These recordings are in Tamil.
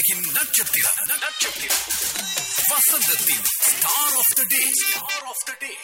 உலகின் நட்சத்திரம் நட்சத்திரம் வசந்தத்தின் star of the day star of the day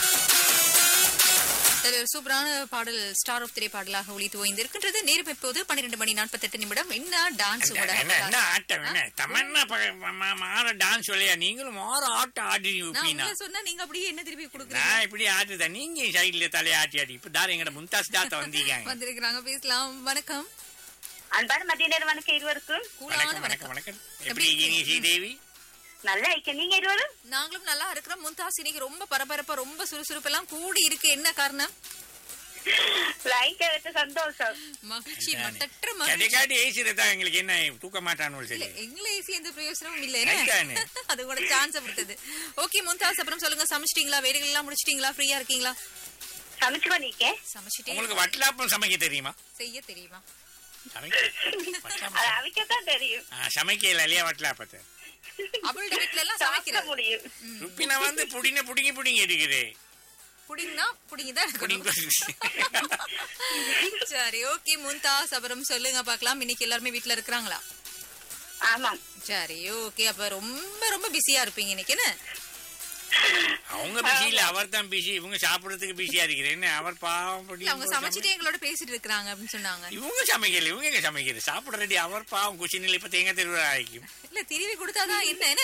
அது ஒரு சூப்பரான பாடல் ஸ்டார் ஆஃப் திரை பாடலாக ஒளித்து ஓய்ந்திருக்கின்றது நேரம் இப்போது பன்னிரண்டு மணி நாற்பத்தெட்டு நிமிடம் என்ன டான்ஸ் என்ன என்ன என்ன ஆட்டம் என்ன தமன்னா ப- ம- ம- மாற டான்ஸ் சொல்லியா நீங்களும் மாற ஆட்டம் ஆடி நான் வைப்பீனா உங்களை சொன்னா நீங்க அப்படியே என்ன திருப்பி கொடுக்குறீங்க நான் இப்படி ஆட்டுதான் நீங்க சைடுல தலையை ஆட்டி ஆட்டி இப்ப தார எங்கட மும்தாஸ் தாத்தா வந்தீங்க வந்திருக்கிறாங்க பேசலாம் வணக்கம் அன்பான மதிய நேரம் வணக்கம் இருவருக்கும் கூலான வணக்கம் வணக்கம் வணக்கம் வணக்கம் எப்படி இருக்கீங்க ஸ்ரீதேவி நல்லா இருக்க நீங்க இருவரும் நாங்களும் நல்லா இருக்கிறோம் முந்தாஸ் இன்னைக்கு ரொம்ப பரபரப்பா ரொம்ப சுறுசுறுப்பெல்லாம் கூடி இருக்கு என்ன காரணம் லைக் வச்ச சந்தோஷம் மகிழ்ச்சி மட்டற்ற மகிழ்ச்சி கடைக்காட்டி ஏசிறதா எங்களுக்கு என்ன தூக்க மாட்டான்னு இல்ல சொல்லி எங்களை எந்த பிரயோசனமும் இல்ல அதுதானே. என்ன? அது கூட சான்ஸ் கொடுத்தது ஓகே முந்தாஸ் அப்புறம் சொல்லுங்க சமைச்சிட்டீங்களா வேலைகள் எல்லாம் முடிச்சிட்டீங்களா ஃப்ரீயா இருக்கீங்களா சமைச்சு பண்ணிருக்கேன் சமைச்சிட்டே உங்களுக்கு வட்டலாப்பம் சமைக்க தெரியுமா செய்ய தெரியுமா சமைக்க வட்டலாப்பம் அது சமை- அவிக்கத்தான் தெரியும் ஆ, சமைக்கல இல்லையா வட்டலாப்பத்தை அவளோட வீட்ல எல்லாம் சாப்பிட சமைக்கிறது முடியும் ருப்பினா வந்து புடின புடிங்கி புடிங்கி இருக்குது புடிங்கன்னா புடிங்கதான் புடிங்க இருக்கணும் சரி ஓகே முந்தாஸ் அப்புறம் சொல்லுங்க பார்க்கலாம் இன்னைக்கு எல்லாருமே வீட்ல இருக்கிறாங்களா ஆமாம் சரி ஓகே அப்ப ரொம்ப ரொம்ப பிஸியா இருப்பீங்க இன்னைக்கு என்ன அவங்க பிஸி இல்ல அவர் தான் பிஸி இவங்க சாப்பிடறதுக்கு பிஸியா இருக்கிறேன் என்ன அவர் பாவம் படி இல்ல அவங்க சமைச்சிட்டு எங்களோட பேசிட்டு இருக்காங்க அப்படின்னு சொன்னாங்க இவங்க சமைக்கல இவங்க எங்க சமைக்கிறது சாப்பிட ரெடி அவர் பாவம் குச்சினில் இப்ப தேங்காய் திருவிழா ஆயிக்கும் இல்ல திருவி கொடுத்தாதான் என்ன என்ன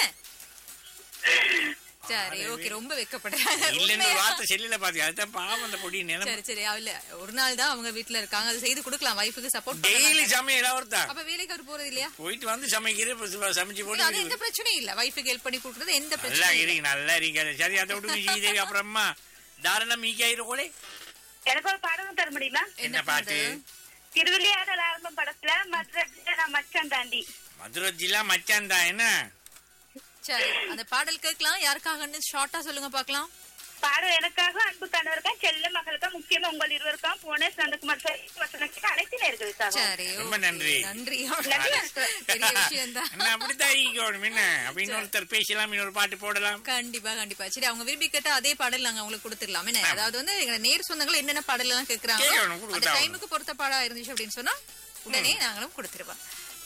சரி ஓகே ரொம்ப வெக்கப்படுறாங்க இல்லன்னு உண்மையா? வார்த்தை செல்லுல பாத்தி அதுதான் பாவம் அந்த பொடி நிலம் சரி சரி இல்ல ஒரு நாள் தான் அவங்க வீட்ல இருக்காங்க அது செய்து கொடுக்கலாம் வைஃபுக்கு சப்போர்ட் டெய்லி சமையல் அவர் தான் அப்ப வேலைக்கு அவர் போறது இல்லையா போயிட்டு வந்து சமைக்கிறது இப்ப சமைச்சு இல்ல, அது எந்த போட்டு பிரச்சனையும் இல்ல வைஃபுக்கு ஹெல்ப் பண்ணி கொடுக்கறது எந்த நல்லா பிரச்சனையும் இல்ல. இருக்கு நல்லா இருக்கு சரி அதை விட்டு ஸ்ரீதேவி அப்புறமா தாராளம் மீக்காயிருக்கோளே எனக்கு ஒரு பாடம் தர முடியுமா என்ன பாட்டு திருவிளையாடல் ஆரம்பம் படத்துல மதுரை நான் மச்சான் தாண்டி மதுரை ஜில்லா மச்சான் தான் என்ன சரி அந்த பாடல் கேட்கலாம் யாருக்காகன்னு ஷார்ட்டா சொல்லுங்க பார்க்கலாம் பாடம் எனக்காக அன்பு கணவருக்கும் செல்ல மகளுக்கும் முக்கியமா உங்கள் இருவருக்கும் புவனேஷ் நந்தகுமார் சார் வசனத்துக்கு அனைத்து நேர்கள் சார் சரி ரொம்ப okay. நன்றி. நன்றி நன்றி. பெரிய விஷயம் தான் என்ன அப்படித்தான் இருக்கணும் என்ன அப்ப இன்னொருத்தர் பேசலாம் இன்னொரு பாட்டு போடலாம் கண்டிப்பா கண்டிப்பா சரி அவங்க விரும்பி கேட்ட அதே பாடல் நாங்க உங்களுக்கு கொடுத்துடலாம் என்ன அதாவது வந்து எங்க நேர் சொந்தங்கள் என்னென்ன பாடல் எல்லாம் கேக்குறாங்க கேட்கணும், அந்த கொடுத்தா டைமுக்கு பொறுத்த பாடா இருந்துச்சு அப்படின்னு சொன்னா உடனே நாங்களும் கொடுத்துருவோம்